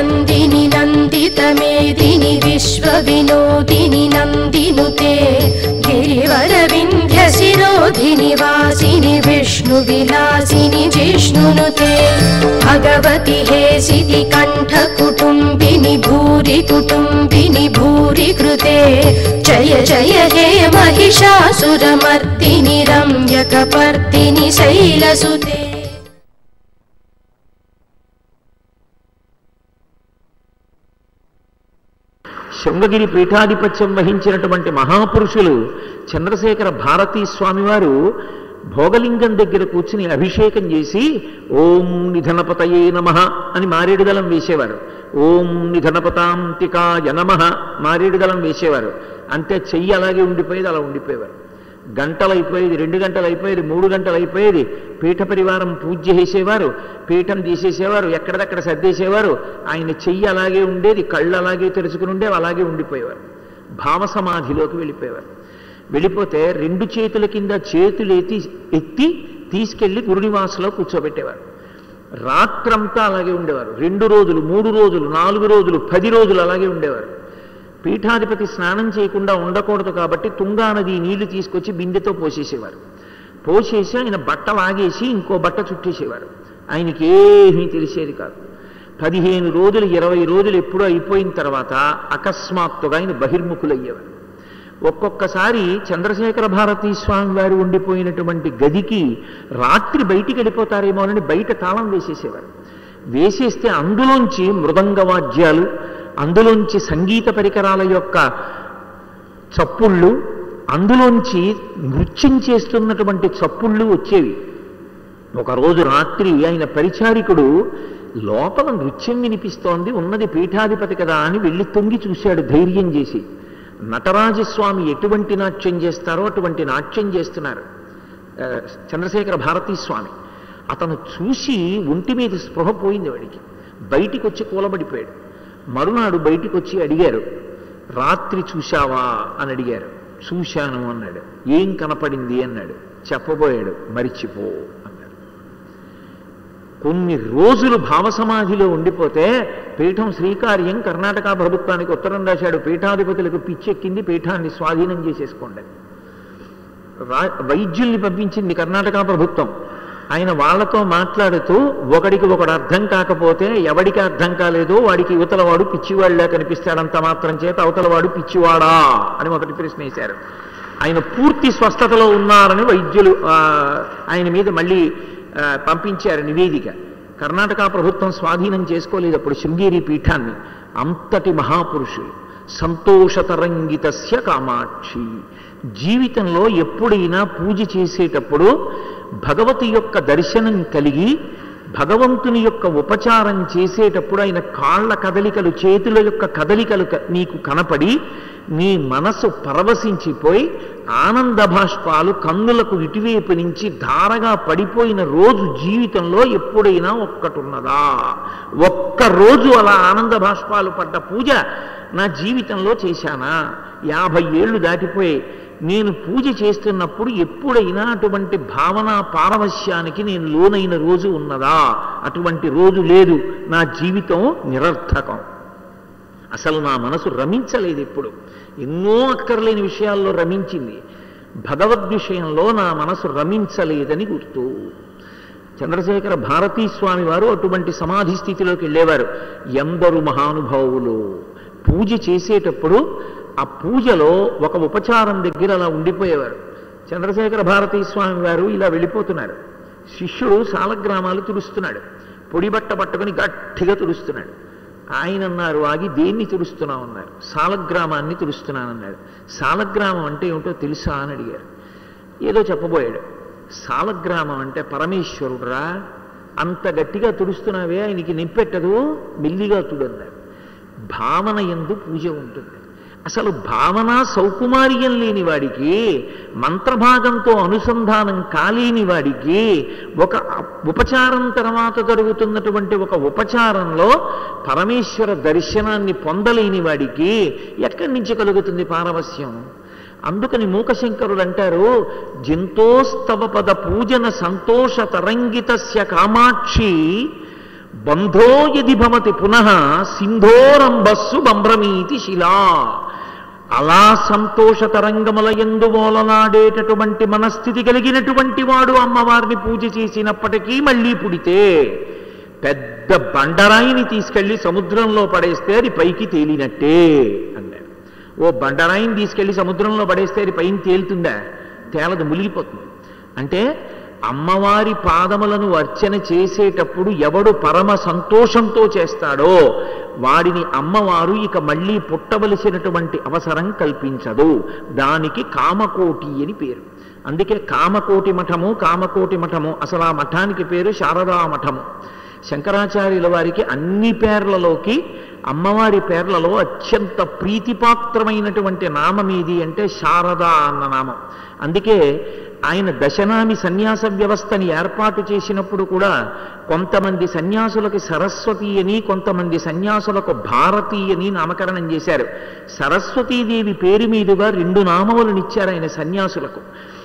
నందిని నందితమేదిని విశ్వవినోదిని నందినుతే గిరివర వింధ్య శిరోధిని వాసిని విష్ణు విలాసిని జిష్ణునుతే భగవతి హేసితి కంఠ కుటుంబిని భూరి కుటుంబిని భూరి కృతే జయ జయ హే महिषासुरमर्दिनि रम्यकपर्दिनि शैलसुते శృంగగిరి పీఠాధిపత్యం వహించినటువంటి మహాపురుషులు చంద్రశేఖర భారతీ స్వామివారు భోగలింగం దగ్గర కూర్చుని అభిషేకం చేసి ఓం నిధనపతయే నమ అని మారేడుదలం వేసేవారు ఓం నిధనపతాంతికాయ నమ మారేడుదలం వేసేవారు అంతే చెయ్యి అలాగే ఉండిపోయేది అలా ఉండిపోయేవారు గంటలు అయిపోయేది రెండు గంటలు అయిపోయేది మూడు గంటలు అయిపోయేది పీఠ పరివారం పూజ చేసేవారు పీఠం తీసేసేవారు ఎక్కడిదక్కడ సర్దేసేవారు ఆయన చెయ్యి అలాగే ఉండేది కళ్ళు అలాగే తెరుచుకుని ఉండేవి అలాగే ఉండిపోయేవారు భావ సమాధిలోకి వెళ్ళిపోయేవారు వెళ్ళిపోతే రెండు చేతుల కింద చేతులు ఎత్తి ఎత్తి తీసుకెళ్లి గురునివాసలో కూర్చోబెట్టేవారు రాత్రంతా అలాగే ఉండేవారు రెండు రోజులు మూడు రోజులు నాలుగు రోజులు పది రోజులు అలాగే ఉండేవారు పీఠాధిపతి స్నానం చేయకుండా ఉండకూడదు కాబట్టి తుంగా నది నీళ్లు తీసుకొచ్చి బిందెతో పోసేసేవారు పోసేసి ఆయన బట్ట లాగేసి ఇంకో బట్ట చుట్టేసేవారు ఆయనకి ఏమీ తెలిసేది కాదు పదిహేను రోజులు ఇరవై రోజులు ఎప్పుడో అయిపోయిన తర్వాత అకస్మాత్తుగా ఆయన బహిర్ముఖులయ్యేవారు ఒక్కొక్కసారి చంద్రశేఖర భారతీ స్వామి వారు ఉండిపోయినటువంటి గదికి రాత్రి బయటికి వెళ్ళిపోతారేమోనని బయట తాళం వేసేసేవారు వేసేస్తే అందులోంచి మృదంగ వాద్యాలు అందులోంచి సంగీత పరికరాల యొక్క చప్పుళ్ళు అందులోంచి నృత్యం చేస్తున్నటువంటి చప్పుళ్ళు వచ్చేవి ఒకరోజు రాత్రి ఆయన పరిచారికుడు లోపల నృత్యం వినిపిస్తోంది ఉన్నది పీఠాధిపతి కదా అని వెళ్ళి తొంగి చూశాడు ధైర్యం చేసి నటరాజస్వామి ఎటువంటి నాట్యం చేస్తారో అటువంటి నాట్యం చేస్తున్నారు ఆ, చంద్రశేఖర భారతీ స్వామి అతను చూసి ఒంటి మీద స్పృహ పోయింది వాడికి బయటికి వచ్చి కూలబడిపోయాడు మరునాడు బయటికి వచ్చి అడిగారు రాత్రి చూశావా అని అడిగారు చూశాను అన్నాడు ఏం కనపడింది అన్నాడు చెప్పబోయాడు మరిచిపో అన్నాడు కొన్ని రోజులు భావసమాధిలో ఉండిపోతే పీఠం శ్రీకార్యం కర్ణాటక ప్రభుత్వానికి ఉత్తరం రాశాడు పీఠాధిపతులకు పిచ్చెక్కింది పీఠాన్ని స్వాధీనం చేసేసుకోండి రా వైద్యుల్ని పంపించింది కర్ణాటక ప్రభుత్వం ఆయన వాళ్ళతో మాట్లాడుతూ ఒకడికి ఒకడు అర్థం కాకపోతే ఎవడికి అర్థం కాలేదో వాడికి యువతలవాడు పిచ్చివాళ్ళ కనిపిస్తాడంత మాత్రం చేత అవతలవాడు పిచ్చివాడా అని మొదటి ప్రశ్న వేశారు ఆయన పూర్తి స్వస్థతలో ఉన్నారని వైద్యులు ఆ, ఆయన మీద మళ్ళీ ఆ, పంపించారు నివేదిక కర్ణాటక ప్రభుత్వం స్వాధీనం చేసుకోలేదు అప్పుడు శృంగేరి పీఠాన్ని అంతటి మహాపురుషులు సంతోషతరంగితస్య కామాక్షి జీవితంలో ఎప్పుడైనా పూజ చేసేటప్పుడు భగవతి యొక్క దర్శనం కలిగి భగవంతుని యొక్క ఉపచారం చేసేటప్పుడు ఆయన కాళ్ళ కదలికలు చేతుల యొక్క కదలికలు క- నీకు కనపడి నీ మనసు పరవశించిపోయి ఆనంద భాష్పాలు కన్నులకు ఇటువైపు నుంచి ధారగా పడిపోయిన రోజు జీవితంలో ఎప్పుడైనా ఒక్కటున్నదా ఒక్క రోజు అలా ఆనంద భాష్పాలు పడ్డ పూజ నా జీవితంలో చేశానా యాభై ఏళ్ళు దాటిపోయి నేను పూజ చేస్తున్నప్పుడు ఎప్పుడైనా అటువంటి భావన పారవశ్యానికి నేను లోనైన రోజు ఉన్నదా అటువంటి రోజు లేదు నా జీవితం నిరర్థకం అసలు నా మనసు రమించలేదు ఎప్పుడు ఎన్నో అక్కర్లేని విషయాల్లో రమించింది భగవద్ విషయంలో నా మనసు రమించలేదని గుర్తు చంద్రశేఖర భారతీ స్వామి వారు అటువంటి సమాధి స్థితిలోకి వెళ్ళేవారు ఎందరు మహానుభావులు పూజ చేసేటప్పుడు ఆ పూజలో ఒక ఉపచారం దగ్గర అలా ఉండిపోయేవారు చంద్రశేఖర భారతీ స్వామి వారు ఇలా వెళ్ళిపోతున్నారు శిష్యుడు సాలగ్రామాలు తుడుస్తున్నాడు పొడి బట్ట పట్టుకొని గట్టిగా తుడుస్తున్నాడు ఆయన అన్నారు ఆగి దేన్ని తుడుస్తున్నావు అన్నారు సాలగ్రామాన్ని తుడుస్తున్నానన్నాడు సాలగ్రామం అంటే ఏమిటో తెలుసా అని అడిగారు ఏదో చెప్పబోయాడు సాలగ్రామం అంటే పరమేశ్వరుడురా అంత గట్టిగా తుడుస్తున్నావే ఆయనకి నింపెట్టదు మెల్లిగా తుడన్నాడు భావన ఎందు పూజ ఉంటుంది అసలు భావన సౌకుమార్యం లేని వాడికి మంత్రభాగంతో అనుసంధానం కాలేని వాడికి ఒక ఉపచారం తర్వాత జరుగుతున్నటువంటి ఒక ఉపచారంలో పరమేశ్వర దర్శనాన్ని పొందలేని వాడికి ఎక్కడి నుంచి కలుగుతుంది పారవస్యం అందుకని మూకశంకరుడు అంటారు జంతోస్తవ పద పూజన సంతోష తరంగితస్య కామాక్షి బంధో యది భవతి పునః సింధోరంబస్సు బంభ్రమీతి శిలా అలా సంతోష తరంగముల ఎందు ఓలనాడేటటువంటి మనస్థితి కలిగినటువంటి వాడు అమ్మవారిని పూజ చేసినప్పటికీ మళ్ళీ పుడితే పెద్ద బండరాయిని తీసుకెళ్లి సముద్రంలో పడేస్తే అది పైకి తేలినట్టే అన్నాడు ఓ బండరాయిని తీసుకెళ్లి సముద్రంలో పడేస్తే అది పైన తేలుతుందా తేలదు మునిగిపోతుంది అంటే అమ్మవారి పాదములను అర్చన చేసేటప్పుడు ఎవడు పరమ సంతోషంతో చేస్తాడో వాడిని అమ్మవారు ఇక మళ్ళీ పుట్టవలసినటువంటి అవసరం కల్పించదు దానికి కామకోటి అని పేరు అందుకే కామకోటి మఠము కామకోటి మఠము అసలు ఆ మఠానికి పేరు శారదా మఠము శంకరాచార్యుల వారికి అన్ని పేర్లలోకి అమ్మవారి పేర్లలో అత్యంత ప్రీతిపాత్రమైనటువంటి నామం ఏది అంటే శారద అన్న నామం అందుకే ఆయన దశనామి సన్యాస వ్యవస్థని ఏర్పాటు చేసినప్పుడు కూడా కొంతమంది సన్యాసులకి సరస్వతి అని కొంతమంది సన్యాసులకు భారతి అని నామకరణం చేశారు సరస్వతీదేవి పేరు మీదుగా రెండు నామములను ఇచ్చారు ఆయన సన్యాసులకు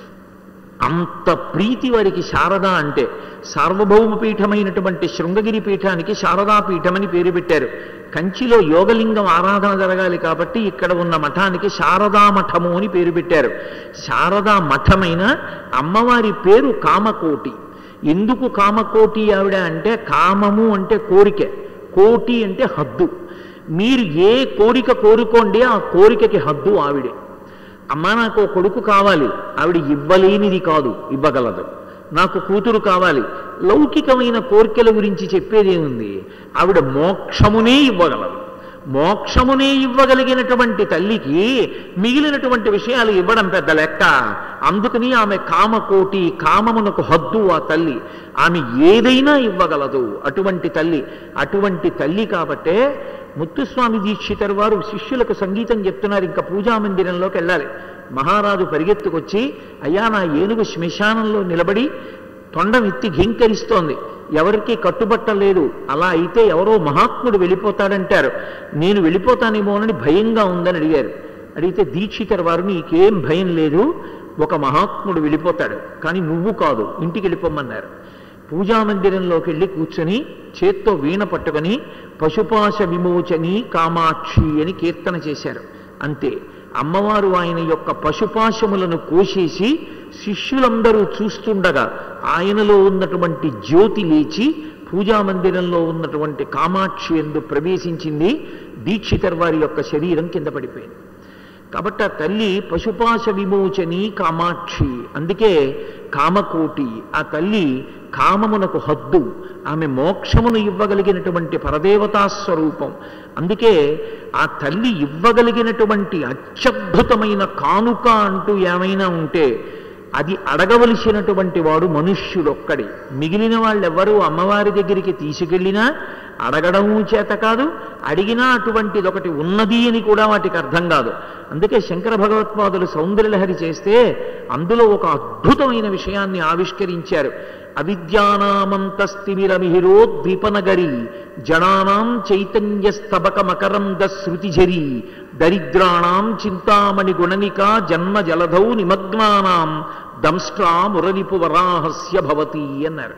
అంత ప్రీతి వారికి శారద అంటే సార్వభౌమ పీఠమైనటువంటి శృంగగిరి పీఠానికి శారదా పీఠమని పేరు పెట్టారు కంచిలో యోగలింగం ఆరాధన జరగాలి కాబట్టి ఇక్కడ ఉన్న మఠానికి శారదా మఠము అని పేరు పెట్టారు శారదా మఠమైన అమ్మవారి పేరు కామకోటి ఎందుకు కామకోటి ఆవిడ అంటే కామము అంటే కోరిక కోటి అంటే హద్దు మీరు ఏ కోరిక కోరుకోండి ఆ కోరికకి హద్దు ఆవిడే అమ్మా నాకు ఓ కొడుకు కావాలి ఆవిడ ఇవ్వలేనిది కాదు ఇవ్వగలదు నాకు కూతురు కావాలి లౌకికమైన కోరికల గురించి చెప్పేదేముంది ఆవిడ మోక్షమునే ఇవ్వగలదు మోక్షమునే ఇవ్వగలిగినటువంటి తల్లికి మిగిలినటువంటి విషయాలు ఇవ్వడం పెద్ద లెక్క అందుకని ఆమె కామకోటి కామమునకు హద్దు ఆ తల్లి ఆమె ఏదైనా ఇవ్వగలదు అటువంటి తల్లి అటువంటి తల్లి కాబట్టే ముత్తుస్వామి దీక్షితరు వారు శిష్యులకు సంగీతం చెప్తున్నారు ఇంకా పూజా మందిరంలోకి వెళ్ళాలి మహారాజు పరిగెత్తుకొచ్చి అయ్యా నా ఏనుగు శ్మశానంలో నిలబడి తొండం ఎత్తి ఘీంకరిస్తోంది ఎవరికీ కట్టుబట్టలేదు అలా అయితే ఎవరో మహాత్ముడు వెళ్ళిపోతాడంటారు నేను వెళ్ళిపోతానేమోనని భయంగా ఉందని అడిగారు అడిగితే దీక్షితర్ వారు నీకేం భయం లేదు ఒక మహాత్ముడు వెళ్ళిపోతాడు కానీ నువ్వు కాదు ఇంటికి వెళ్ళిపోమన్నారు పూజామందిరంలోకి వెళ్ళి కూర్చొని చేత్తో వీణ పట్టుకొని పశుపాశ విమోచని కామాక్షి అని కీర్తన చేశారు అంతే అమ్మవారు ఆయన యొక్క పశుపాశములను కోసేసి శిష్యులందరూ చూస్తుండగా ఆయనలో ఉన్నటువంటి జ్యోతి లేచి పూజామందిరంలో ఉన్నటువంటి కామాక్షి ఎందు ప్రవేశించింది దీక్షితర్ వారి యొక్క శరీరం కింద పడిపోయింది కాబట్టి ఆ తల్లి పశుపాశ విమోచని కామాక్షి అందుకే కామకోటి ఆ తల్లి కామమునకు హద్దు ఆమె మోక్షమును ఇవ్వగలిగినటువంటి పరదేవతా స్వరూపం అందుకే ఆ తల్లి ఇవ్వగలిగినటువంటి అత్యద్భుతమైన కానుక అంటూ ఏమైనా ఉంటే అది అడగవలసినటువంటి వాడు మనుష్యుడొక్కడి మిగిలిన వాళ్ళెవ్వరూ అమ్మవారి దగ్గరికి తీసుకెళ్ళినా అడగడము చేత కాదు అడిగినా అటువంటిది ఒకటి ఉన్నది అని కూడా వాటికి అర్థం కాదు అందుకే శంకర భగవత్పాదులు సౌందర్యలహరి చేస్తే అందులో ఒక అద్భుతమైన విషయాన్ని ఆవిష్కరించారు అవిద్యానామంతస్తిమిరమిహిరో ద్వీపనగరి జనానాం చైతన్య స్తబక మకరంద శృతిఝరి దరిద్రాణం చింతామణి గుణనిక జన్మ జలధౌ నిమగ్నానాం దంష్ట్రా మురరిపు వరాహస్య భవతి అన్నారు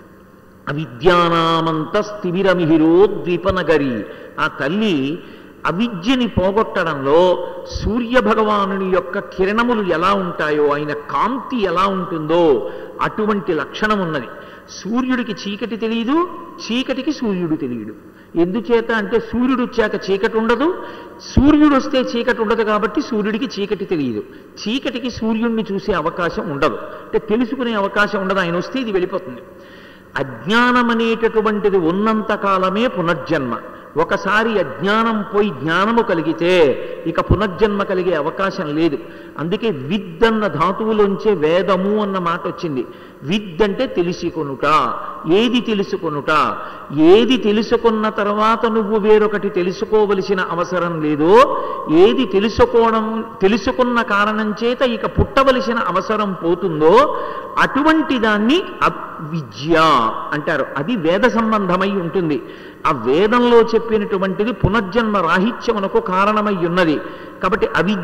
అవిద్యానామంత స్థిమిరమిహిరో ద్వీపనగరి ఆ తల్లి అవిద్యని పోగొట్టడంలో సూర్య భగవానుని యొక్క కిరణములు ఎలా ఉంటాయో ఆయన కాంతి ఎలా ఉంటుందో అటువంటి లక్షణం ఉన్నది సూర్యుడికి చీకటి తెలియదు చీకటికి సూర్యుడు తెలియడు ఎందుచేత అంటే సూర్యుడు వచ్చాక చీకటి ఉండదు సూర్యుడు వస్తే చీకటి ఉండదు కాబట్టి సూర్యుడికి చీకటి తెలియదు చీకటికి సూర్యుడిని చూసే అవకాశం ఉండదు అంటే తెలుసుకునే అవకాశం ఉండదు ఆయన వస్తే ఇది వెళ్ళిపోతుంది అజ్ఞానం అనేటటువంటిది ఉన్నంత కాలమే పునర్జన్మ ఒకసారి అజ్ఞానం పోయి జ్ఞానము కలిగితే ఇక పునర్జన్మ కలిగే అవకాశం లేదు అందుకే విద్ అన్న ధాతువులోంచే వేదము అన్న మాట వచ్చింది విద్ అంటే తెలిసికొనుట ఏది తెలుసుకొనుట ఏది తెలుసుకున్న తర్వాత నువ్వు వేరొకటి తెలుసుకోవలసిన అవసరం లేదో ఏది తెలుసుకోవడం తెలుసుకున్న కారణం చేత ఇక పుట్టవలసిన అవసరం పోతుందో అటువంటి దాన్ని అ- విద్య అంటారు అది వేద సంబంధమై ఉంటుంది ఆ వేదంలో చెప్పినటువంటిది పునర్జన్మ రాహిత్యమునకు కారణమై ఉన్నది కాబట్టి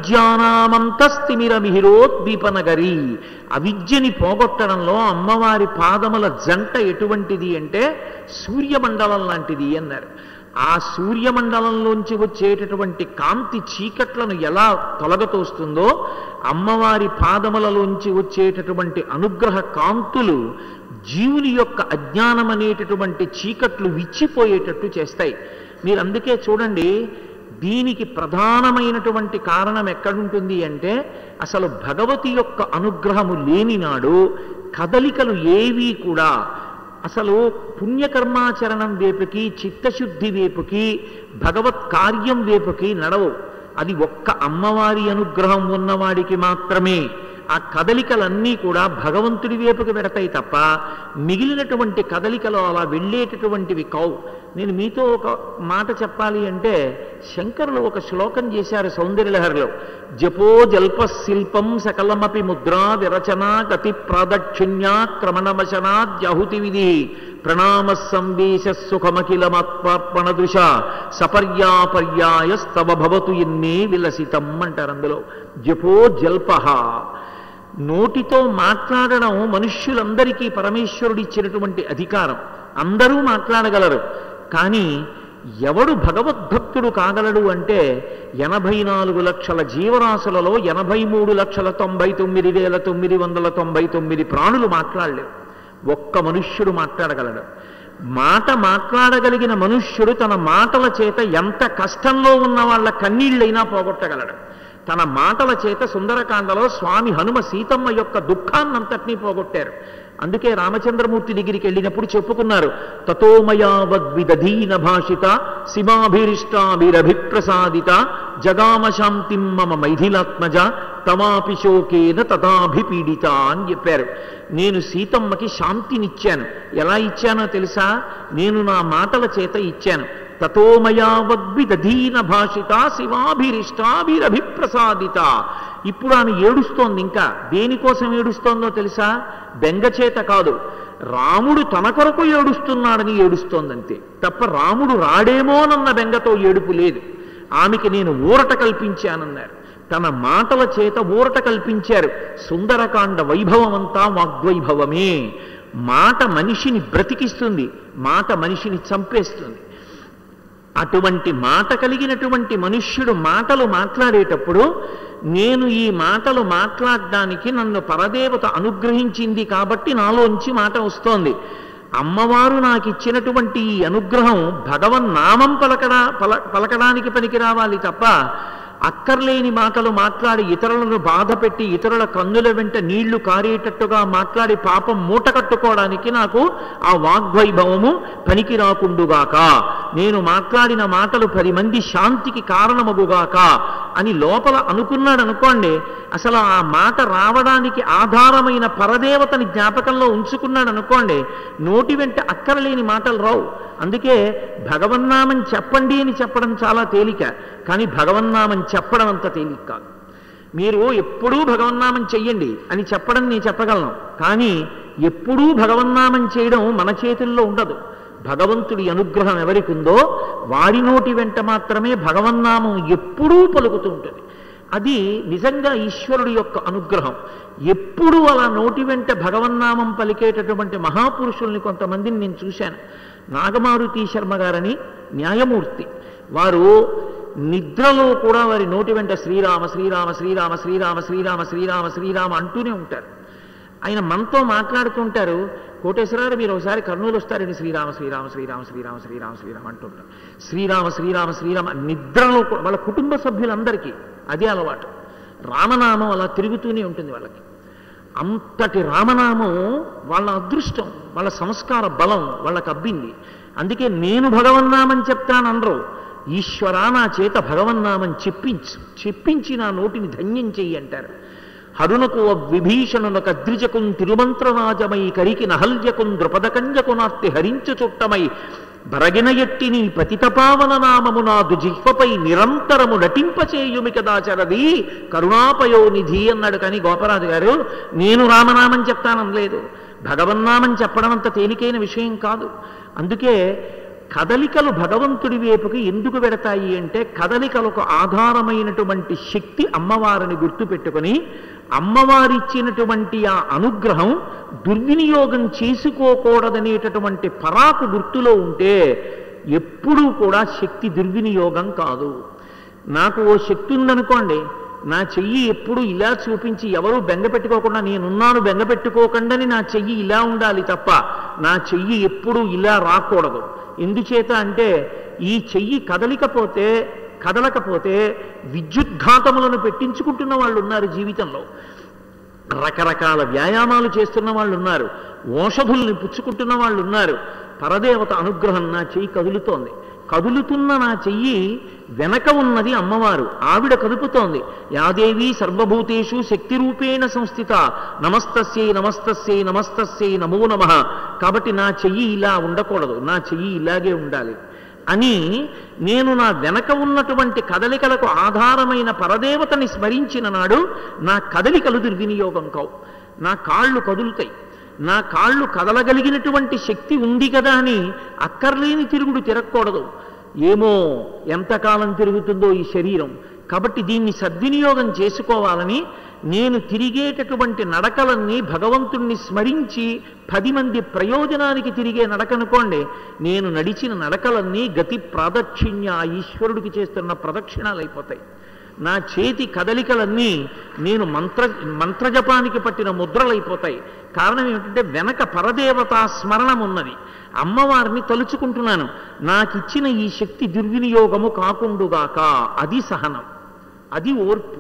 అవిద్యానామంతస్థిమిరమిహిరోద్దీపనగరి అవిద్యని పోగొట్టడంలో అమ్మవారి పాదముల జంట ఎటువంటిది అంటే సూర్యమండలం లాంటిది అన్నారు ఆ సూర్యమండలంలోంచి వచ్చేటటువంటి కాంతి చీకట్లను ఎలా తొలగతోస్తుందో అమ్మవారి పాదములలోంచి వచ్చేటటువంటి అనుగ్రహ కాంతులు జీవుని యొక్క అజ్ఞానం అనేటటువంటి చీకట్లు విచ్చిపోయేటట్టు చేస్తాయి మీరు అందుకే చూడండి దీనికి ప్రధానమైనటువంటి కారణం ఎక్కడుంటుంది అంటే అసలు భగవతి యొక్క అనుగ్రహము లేనినాడు కదలికలు ఏవీ కూడా అసలు పుణ్యకర్మాచరణం వేపుకి చిత్తశుద్ధి వేపుకి భగవత్ కార్యం వేపుకి నడవు అది ఒక్క అమ్మవారి అనుగ్రహం ఉన్నవాడికి మాత్రమే ఆ కదలికలన్నీ కూడా భగవంతుడి వైపుకి పెడతాయి తప్ప మిగిలినటువంటి కదలికలు అలా వెళ్ళేటటువంటివి కావు నేను మీతో ఒక మాట చెప్పాలి అంటే శంకరులు ఒక శ్లోకం చేశారు సౌందర్యలహరిలో జపో జల్ప శిల్పం సకలమపి ముద్రా విరచన గతి ప్రాదక్షిణ్యా క్రమణవశనా జహుతి విధి ప్రణామ సంవేశ సుఖమఖిలమాత్మార్పణదృశ సపర్యాపర్యాయస్తవ భవతు ఎన్నే విలసితం అంటారు అందులో జపో జల్పహ నోటితో మాట్లాడడం మనుష్యులందరికీ పరమేశ్వరుడు ఇచ్చినటువంటి అధికారం అందరూ మాట్లాడగలరు కానీ ఎవడు భగవద్భక్తుడు కాగలడు అంటే ఎనభై నాలుగు లక్షల జీవరాశులలో ఎనభై మూడు లక్షల తొంభై తొమ్మిది వేల తొమ్మిది వందల తొంభై తొమ్మిది ప్రాణులు మాట్లాడలేవు ఒక్క మనుష్యుడు మాట్లాడగలడు మాట మాట్లాడగలిగిన మనుష్యుడు తన మాటల చేత ఎంత కష్టంలో ఉన్న వాళ్ళ కన్నీళ్ళైనా పోగొట్టగలడు తన మాటల చేత సుందరకాండలో స్వామి హనుమ సీతమ్మ యొక్క దుఃఖాన్నంతటినీ పోగొట్టారు అందుకే రామచంద్రమూర్తి దగ్గరికి వెళ్ళినప్పుడు చెప్పుకున్నారు తతోమయావద్విదధీన భాషిత శివాభిరిష్టాభిరభిప్రసాదిత జగామ శాంతిం మమ మైథిలాత్మజ తమాపి శోకేన తథాభిపీడిత అని చెప్పారు నేను సీతమ్మకి శాంతినిచ్చాను ఎలా ఇచ్చానో తెలుసా నేను నా మాటల చేత ఇచ్చాను తతోమయావద్విదధీన భాషిత శివాభిరిష్టాభిరభిప్రసాదిత ఇప్పుడు ఆమె ఏడుస్తోంది ఇంకా దేనికోసం ఏడుస్తోందో తెలుసా బెంగచేత కాదు రాముడు తన కొరకు ఏడుస్తున్నాడని ఏడుస్తోందంతే తప్ప రాముడు రాడేమోనన్న బెంగతో ఏడుపు లేదు ఆమెకి నేను ఊరట కల్పించానన్నారు తన మాటల చేత ఊరట కల్పించారు సుందరకాండ వైభవం అంతా వాగ్వైభవమే మాట మనిషిని బ్రతికిస్తుంది మాట మనిషిని చంపేస్తుంది అటువంటి మాట కలిగినటువంటి మనుష్యుడు మాటలు మాట్లాడేటప్పుడు నేను ఈ మాటలు మాట్లాడడానికి నన్ను పరదేవత అనుగ్రహించింది కాబట్టి నాలోంచి మాట వస్తోంది అమ్మవారు నాకు ఇచ్చినటువంటి ఈ అనుగ్రహం భగవన్నామం పలకడా పల పలకడానికి పనికి రావాలి తప్ప అక్కర్లేని మాటలు మాట్లాడి ఇతరులను బాధ పెట్టి ఇతరుల కన్నుల వెంట నీళ్లు కారేటట్టుగా మాట్లాడి పాపం మూట కట్టుకోవడానికి నాకు ఆ వాగ్వైభవము పనికి రాకుండుగాక నేను మాట్లాడిన మాటలు పది మంది శాంతికి కారణమగుగాక అని లోపల అనుకున్నాడు అనుకోండి అసలు ఆ మాట రావడానికి ఆధారమైన పరదేవతని జ్ఞాపకంలో ఉంచుకున్నాడు అనుకోండి నోటి వెంట అక్కరలేని మాటలు రావు అందుకే భగవన్నామం చెప్పండి అని చెప్పడం చాలా తేలిక కానీ భగవన్నామం చెప్పడం అంత తేలిక కాదు మీరు ఎప్పుడూ భగవన్నామం చెయ్యండి అని చెప్పడం నేను చెప్పగలను కానీ ఎప్పుడూ భగవన్నామం చేయడం మన చేతుల్లో ఉండదు భగవంతుడి అనుగ్రహం ఎవరికి ఉందో వారి నోటి వెంట మాత్రమే భగవన్నామం ఎప్పుడూ పలుకుతూ ఉంటుంది అది నిజంగా ఈశ్వరుడి యొక్క అనుగ్రహం ఎప్పుడు అలా నోటి వెంట భగవన్నామం పలికేటటువంటి మహాపురుషుల్ని కొంతమందిని నేను చూశాను నాగమారుతి శర్మ గారని న్యాయమూర్తి వారు నిద్రలో కూడా వారి నోటి వెంట శ్రీరామ శ్రీరామ శ్రీరామ శ్రీరామ శ్రీరామ శ్రీరామ శ్రీరామ అంటూనే ఉంటారు ఆయన మనతో మాట్లాడుతుంటారు కోటేశ్వరారు మీరు ఒకసారి కర్నూలు వస్తారని శ్రీరామ శ్రీరామ శ్రీరామ శ్రీరామ శ్రీరామ శ్రీరామ అంటుంటారు శ్రీరామ శ్రీరామ శ్రీరామ నిద్రలో కూడా వాళ్ళ కుటుంబ సభ్యులందరికీ అదే అలవాటు రామనామం అలా తిరుగుతూనే ఉంటుంది వాళ్ళకి అంతటి రామనామం వాళ్ళ అదృష్టం వాళ్ళ సంస్కార బలం వాళ్ళకి అబ్బింది అందుకే నేను భగవన్నామం చెప్తాననరు ఈశ్వరా నా చేత భగవన్నామం చెప్పించు చెప్పించి నా నోటిని ధన్యం చెయ్యి అంటారు హరునకు విభీషణునకు అద్రిజకున్ తిరుమంత్రరాజమై కరికి నహల్యకున్ ద్రుపదకంజకు నార్తి హరించు చుట్టమై బరగిన ఎట్టిని పతితపావన నామము నాదు జిహ్వపై నిరంతరము నటింపచేయుమి కదాచరది కరుణాపయోనిధి అన్నాడు కానీ గోపరాజు గారు నేను రామనామం చెప్తాననలేదు భగవన్నామం చెప్పడం అంత తేలికైన విషయం కాదు అందుకే కదలికలు భగవంతుడి వైపుకి ఎందుకు వెడతాయి అంటే కదలికలకు ఆధారమైనటువంటి శక్తి అమ్మవారిని గుర్తుపెట్టుకొని అమ్మవారిచ్చినటువంటి ఆ అనుగ్రహం దుర్వినియోగం చేసుకోకూడదనేటటువంటి పరాకు గుర్తులో ఉంటే ఎప్పుడూ కూడా శక్తి దుర్వినియోగం కాదు నాకు ఓ శక్తి ఉందనుకోండి నా చెయ్యి ఎప్పుడు ఇలా చూపించి ఎవరు బెంగ పెట్టుకోకుండా నేనున్నాను బెంగ పెట్టుకోకుండాని నా చెయ్యి ఇలా ఉండాలి తప్ప నా చెయ్యి ఎప్పుడు ఇలా రాకూడదు ఎందుచేత అంటే ఈ చెయ్యి కదలికపోతే కదలకపోతే విద్యుద్ఘాతములను పెట్టించుకుంటున్న వాళ్ళు ఉన్నారు జీవితంలో రకరకాల వ్యాయామాలు చేస్తున్న వాళ్ళు ఉన్నారు ఓషధుల్ని పుచ్చుకుంటున్న వాళ్ళు ఉన్నారు పరదేవత అనుగ్రహం నా చెయ్యి కదులుతోంది కదులుతున్న నా చెయ్యి వెనక ఉన్నది అమ్మవారు ఆవిడ కదుపుతోంది యాదేవి సర్వభూతేషు శక్తి రూపేణ సంస్థిత నమస్తస్యై నమస్తస్యై నమస్తస్యై నమో నమ కాబట్టి నా చెయ్యి ఇలా ఉండకూడదు నా చెయ్యి ఇలాగే ఉండాలి అని నేను నా వెనక ఉన్నటువంటి కదలికలకు ఆధారమైన పరదేవతని స్మరించిన నాడు నా కదలికలు దుర్వినియోగం కావు నా కాళ్ళు కదులుతాయి నా కాళ్ళు కదలగలిగినటువంటి శక్తి ఉంది కదా అని అక్కర్లేని తిరుగుడు తిరగకూడదు ఏమో ఎంతకాలం తిరుగుతుందో ఈ శరీరం కాబట్టి దీన్ని సద్వినియోగం చేసుకోవాలని నేను తిరిగేటటువంటి నడకలన్నీ భగవంతుణ్ణి స్మరించి పది మంది ప్రయోజనానికి తిరిగే నడకనుకోండి నేను నడిచిన నడకలన్నీ గతి ప్రాదక్షిణ్య ఆ ఈశ్వరుడికి చేస్తున్న ప్రదక్షిణాలు అయిపోతాయి నా చేతి కదలికలన్నీ నేను మంత్ర మంత్రజపానికి పట్టిన ముద్రలైపోతాయి కారణం ఏమిటంటే వెనక పరదేవతా స్మరణం ఉన్నది అమ్మవారిని తలుచుకుంటున్నాను నాకిచ్చిన ఈ శక్తి దుర్వినియోగము కాకుండుగాక అది సహనం అది ఓర్పు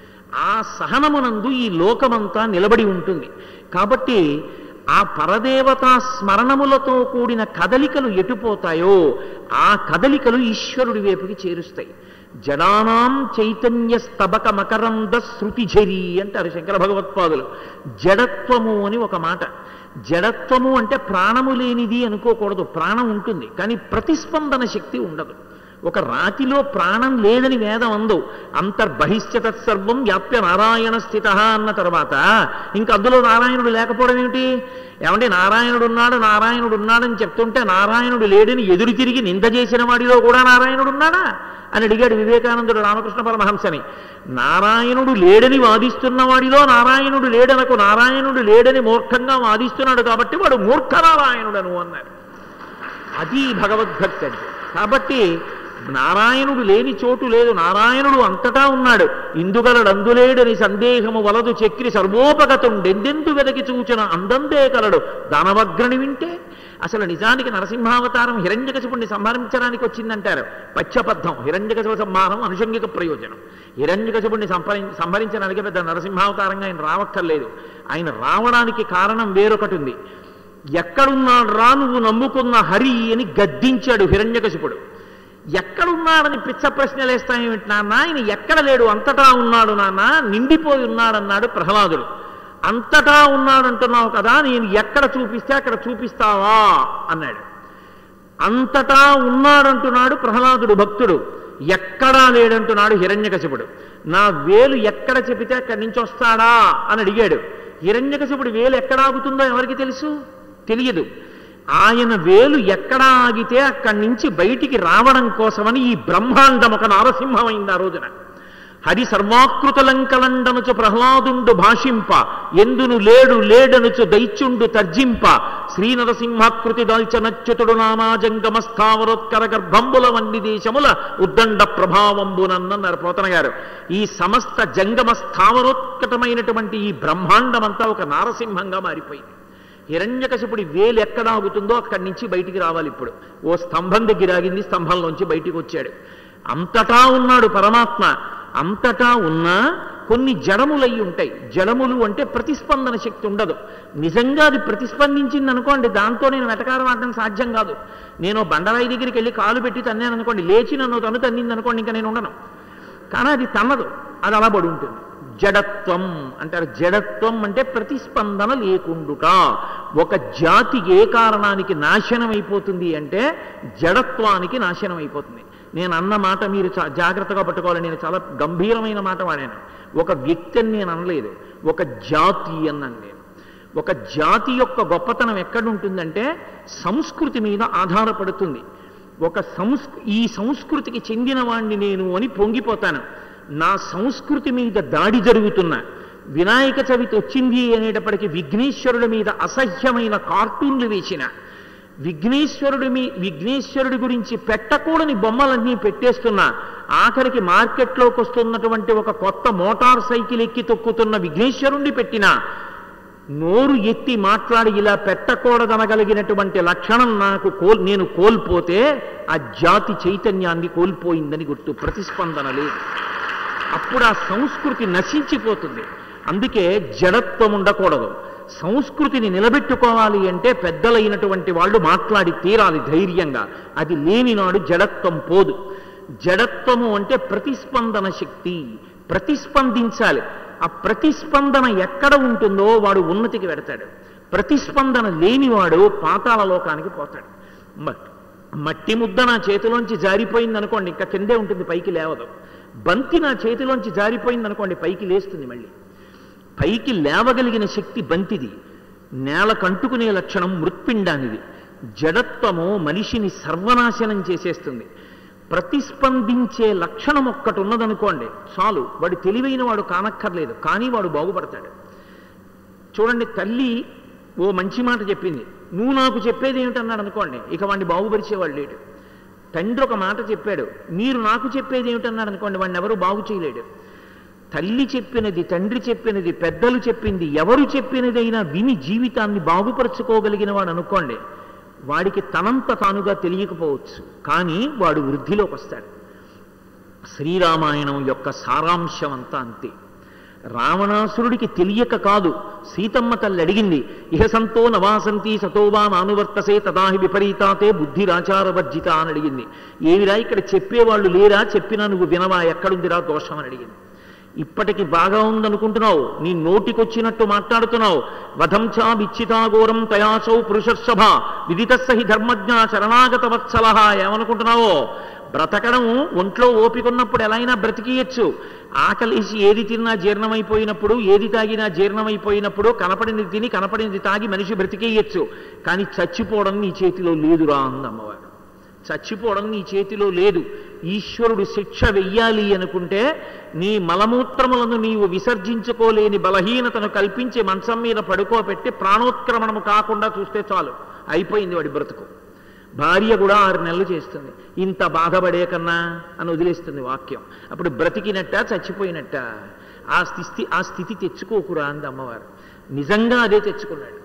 ఆ సహనమునందు ఈ లోకమంతా నిలబడి ఉంటుంది కాబట్టి ఆ పరదేవతా స్మరణములతో కూడిన కదలికలు ఎటుపోతాయో ఆ కదలికలు ఈశ్వరుడి వైపుకి చేరుస్తాయి జడానాం చైతన్య స్తబక మకరంద శృతిఝరి అంటారు శంకర భగవత్పాదులు జడత్వము అని ఒక మాట జడత్వము అంటే ప్రాణము లేనిది అనుకోకూడదు ప్రాణం ఉంటుంది కానీ ప్రతిస్పందన శక్తి ఉండదు ఒక రాతిలో ప్రాణం లేదని వేదం అందు అంతర్బహిష్ట తత్సర్వం వ్యాప్య నారాయణ స్థిత అన్న తర్వాత ఇంకా అందులో నారాయణుడు లేకపోవడం ఏమిటి ఏమంటే నారాయణుడు ఉన్నాడు నారాయణుడు ఉన్నాడని చెప్తుంటే నారాయణుడు లేడని ఎదురు తిరిగి నింద చేసిన వాడిలో కూడా నారాయణుడు ఉన్నాడా అని అడిగాడు వివేకానందుడు రామకృష్ణ పరమహంసని నారాయణుడు లేడని వాదిస్తున్న వాడిలో నారాయణుడు లేడనకు నారాయణుడు లేడని మూర్ఖంగా వాదిస్తున్నాడు కాబట్టి వాడు మూర్ఖ నారాయణుడను అన్నాడు అది భగవద్భక్తి అంటే కాబట్టి నారాయణుడు లేని చోటు లేదు నారాయణుడు అంతటా ఉన్నాడు ఇందుగలడందులేడని సందేహము వలదు చక్రి సర్వోపగతుండెందెందు వెదకి చూచిన అందందే కలడు దానవగ్రని వింటే అసలు నిజానికి నరసింహావతారం హిరణ్యకశిపుణ్ణి సంహరించడానికి వచ్చిందంటారు పచ్చబద్ధం హిరణ్యకశిప సంహారం అనుషంగిక ప్రయోజనం హిరణ్యకశిపుణ్ణి సంహరి సంహరించడానికి పెద్ద నరసింహావతారంగా ఆయన రావక్కర్లేదు ఆయన రావడానికి కారణం వేరొకటి ఉంది ఎక్కడున్నాడు రా నువ్వు నమ్ముకున్న హరి అని గద్దించాడు హిరణ్యకశిపుడు ఎక్కడున్నాడని పిచ్చ ప్రశ్నలు వేస్తాయేమిటి నాన్న ఆయన ఎక్కడ లేడు అంతటా ఉన్నాడు నాన్న నిండిపోయి ఉన్నాడన్నాడు ప్రహ్లాదుడు అంతటా ఉన్నాడంటున్నావు కదా నేను ఎక్కడ చూపిస్తే అక్కడ చూపిస్తావా అన్నాడు అంతటా ఉన్నాడంటున్నాడు ప్రహ్లాదుడు భక్తుడు ఎక్కడా లేడంటున్నాడు హిరణ్యకశిపుడు నా వేలు ఎక్కడ చెబితే అక్కడి నుంచి వస్తాడా అని అడిగాడు హిరణ్యకశిపుడు వేలు ఎక్కడ ఆగుతుందో ఎవరికి తెలుసు తెలియదు ఆయన వేలు ఎక్కడ ఆగితే అక్కడి నుంచి బయటికి రావడం కోసమని ఈ బ్రహ్మాండం ఒక నారసింహమైంది ఆ రోజున హరి సర్వాకృతలంకలండనుచు ప్రహ్లాదుండు భాషింప ఎందును లేడు లేడనుచు దైత్యుండు తర్జింప శ్రీనరసింహాకృతి దాల్చనచ్యుతుడు నామాజంగమ స్థావరోత్కర గర్భంబుల వండి దేశముల ఉద్దండ ప్రభావంబునన్నారు పోతన గారు ఈ సమస్త జంగమ స్థావరోత్కటమైనటువంటి ఈ బ్రహ్మాండమంతా ఒక నారసింహంగా మారిపోయింది హిరణ్యకశిపుడి వేలు ఎక్కడ ఆగుతుందో అక్కడి నుంచి బయటికి రావాలి ఇప్పుడు ఓ స్తంభం దగ్గర ఆగింది స్తంభంలోంచి బయటికి వచ్చాడు అంతటా ఉన్నాడు పరమాత్మ అంతటా ఉన్నా కొన్ని జడములై ఉంటాయి జడములు అంటే ప్రతిస్పందన శక్తి ఉండదు నిజంగా అది ప్రతిస్పందించింది అనుకోండి దాంతో నేను వెటకారం ఆడడం సాధ్యం కాదు నేను బండరాయి దగ్గరికి వెళ్ళి కాలు పెట్టి తన్నాను అనుకోండి లేచి నన్ను తను తన్నింది అనుకోండి ఇంకా నేను ఉండను కానీ అది తన్నదు అది అలా పడి ఉంటుంది జడత్వం అంటారు జడత్వం అంటే ప్రతిస్పందన లేకుండుట ఒక జాతి ఏ కారణానికి నాశనం అయిపోతుంది అంటే జడత్వానికి నాశనం అయిపోతుంది నేను అన్న మాట మీరు చా- జాగ్రత్తగా పట్టుకోవాలి నేను చాలా గంభీరమైన మాట వాడాను ఒక వ్యక్తి అని నేను అనలేదు ఒక జాతి అన్నాను నేను ఒక జాతి యొక్క గొప్పతనం ఎక్కడుంటుందంటే సంస్కృతి మీద ఆధారపడుతుంది ఒక సంస్ ఈ సంస్కృతికి చెందిన వాణ్ణి నేను అని పొంగిపోతాను నా సంస్కృతి మీద దాడి జరుగుతున్నా వినాయక చవితి వచ్చింది అనేటప్పటికీ విఘ్నేశ్వరుడి మీద అసహ్యమైన కార్టూన్లు వేసిన విఘ్నేశ్వరుడి మీ విఘ్నేశ్వరుడి గురించి పెట్టకూడని బొమ్మలన్నీ పెట్టేస్తున్నా ఆఖరికి మార్కెట్లోకి వస్తున్నటువంటి ఒక కొత్త మోటార్ సైకిల్ ఎక్కి తొక్కుతున్న విఘ్నేశ్వరుణ్ణి పెట్టినా నోరు ఎత్తి మాట్లాడి ఇలా పెట్టకూడదనగలిగినటువంటి లక్షణం నాకు కోల్ నేను కోల్పోతే ఆ జాతి చైతన్యాన్ని కోల్పోయిందని గుర్తు ప్రతిస్పందన లేదు అప్పుడు ఆ సంస్కృతి నశించిపోతుంది అందుకే జడత్వం ఉండకూడదు సంస్కృతిని నిలబెట్టుకోవాలి అంటే పెద్దలైనటువంటి వాళ్ళు మాట్లాడి తీరాలి ధైర్యంగా అది లేనినాడు జడత్వం పోదు జడత్వము అంటే ప్రతిస్పందన శక్తి ప్రతిస్పందించాలి ఆ ప్రతిస్పందన ఎక్కడ ఉంటుందో వాడు ఉన్నతికి వెడతాడు ప్రతిస్పందన లేనివాడు పాతాళ లోకానికి పోతాడు మ- మట్టి ముద్ద నా చేతిలోంచి జారిపోయింది అనుకోండి ఇంకా కిందే ఉంటుంది పైకి లేవదు బంతి నా చేతిలోంచి జారిపోయింది అనుకోండి పైకి లేస్తుంది మళ్ళీ పైకి లేవగలిగిన శక్తి బంతిది నేల కంటుకునే లక్షణం మృత్పిండానిది జడత్వము మనిషిని సర్వనాశనం చేసేస్తుంది ప్రతిస్పందించే లక్షణం ఒక్కటి ఉన్నదనుకోండి చాలు వాడు తెలివైన వాడు కానక్కర్లేదు కానీ వాడు బాగుపడతాడు చూడండి తల్లి ఓ మంచి మాట చెప్పింది నువ్వు నాకు చెప్పేది ఏమిటన్నాడు అనుకోండి ఇక వాడిని బాగుపరిచేవాడు లేడు తండ్రి ఒక మాట చెప్పాడు మీరు నాకు చెప్పేది ఏమిటన్నాడు అనుకోండి వాడిని ఎవరు బాగు చేయలేడు తల్లి చెప్పినది తండ్రి చెప్పినది పెద్దలు చెప్పింది ఎవరు చెప్పినదైనా విని జీవితాన్ని బాగుపరుచుకోగలిగిన వాడు అనుకోండి వాడికి తనంత తానుగా తెలియకపోవచ్చు కానీ వాడు వృద్ధిలోకి వస్తాడు శ్రీరామాయణం యొక్క సారాంశం అంతా అంతే రావణాసురుడికి తెలియక కాదు సీతమ్మ తల్లి అడిగింది ఇహ సంతో నవాసంతి సతోవా నానువర్తసే తదాహి విపరీతాతే బుద్ధిరాచారవర్జిత అని అడిగింది ఏమిరా ఇక్కడ చెప్పేవాళ్ళు లేరా చెప్పినా నువ్వు వినవా ఎక్కడుందిరా దోషం అని అడిగింది ఇప్పటికి బాగా ఉందనుకుంటున్నావు నీ నోటికొచ్చినట్టు మాట్లాడుతున్నావు వధంచా విచ్చితాఘోరం తయాచౌ పురుషర్షభ విదితస్స హి ధర్మజ్ఞ శరణాగత వత్సల ఏమనుకుంటున్నావో బ్రతకడం ఒంట్లో ఓపిక ఉన్నప్పుడు ఎలా అయినా బ్రతికియచ్చు ఆకలేసి ఏది తిన్నా జీర్ణమైపోయినప్పుడు ఏది తాగినా జీర్ణమైపోయినప్పుడు కనపడినది తిని కనపడినది తాగి మనిషి బ్రతికేయచ్చు కానీ చచ్చిపోవడం నీ చేతిలో లేదురా అంది అమ్మవారు చచ్చిపోవడం నీ చేతిలో లేదు ఈశ్వరుడు శిక్ష వెయ్యాలి అనుకుంటే నీ మలమూత్రములను నీవు విసర్జించుకోలేని బలహీనతను కల్పించి మంచం మీద పడుకోబెట్టి ప్రాణోత్క్రమణము కాకుండా చూస్తే చాలు అయిపోయింది వాడి బ్రతుకు భార్య కూడా ఆరు నెలలు చేస్తుంది ఇంత బాధపడే కన్నా అని వదిలేస్తుంది వాక్యం అప్పుడు బ్రతికినట్ట చచ్చిపోయినట్ట ఆ స్థితి ఆ స్థితి తెచ్చుకోకురా అంది అమ్మవారు నిజంగా అదే తెచ్చుకున్నాడు